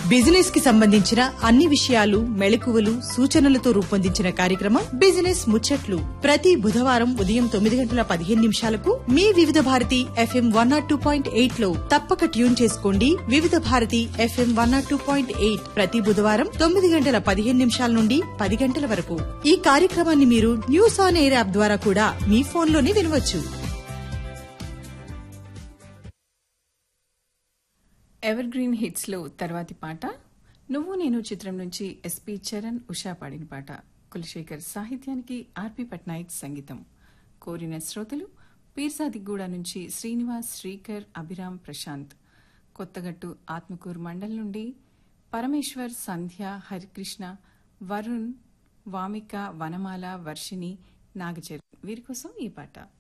business కి సంబంధించిన అన్ని విషయాలు మెళకువలు సూచనలతో రూపొందించిన కార్యక్రమం బిజినెస్ ముచ్చట్లు ప్రతి బుధవారం ఉదయం తొమ్మిది గంటల పదిహేను నిమిషాలకు మీ Vividh Bharati FM one nought two point eight లో తప్పక ట్యూన్ చేసుకోండి Vividh Bharati FM one nought two point eight ప్రతి బుధవారం తొమ్మిది గంటల పదిహేను నిమిషాల నుండి పది గంటల వరకు ఈ కార్యక్రమాన్ని మీరు న్యూస్ ఆన్ ఎయిర్ యాప్ ద్వారా కూడా మీ ఫోన్లోనే వినవచ్చు ఎవర్ గ్రీన్ హిట్స్లో తర్వాతి పాట నువ్వు నేను చిత్రం నుంచి ఎస్పి చరణ్ ఉషా పాడిన పాట కులశేఖర్ సాహిత్యానికి ఆర్పి పట్నాయక్ సంగీతం కోరిన శ్రోతలు పీర్సాదిగూడ నుంచి శ్రీనివాస్ శ్రీకర్ అభిరామ్ ప్రశాంత్ కొత్తగట్టు ఆత్మకూరు మండల్ నుండి పరమేశ్వర్ సంధ్య హరికృష్ణ వరుణ్ వామిక వనమాల వర్షిణి నాగచరణ్ వీరి కోసం ఈ పాట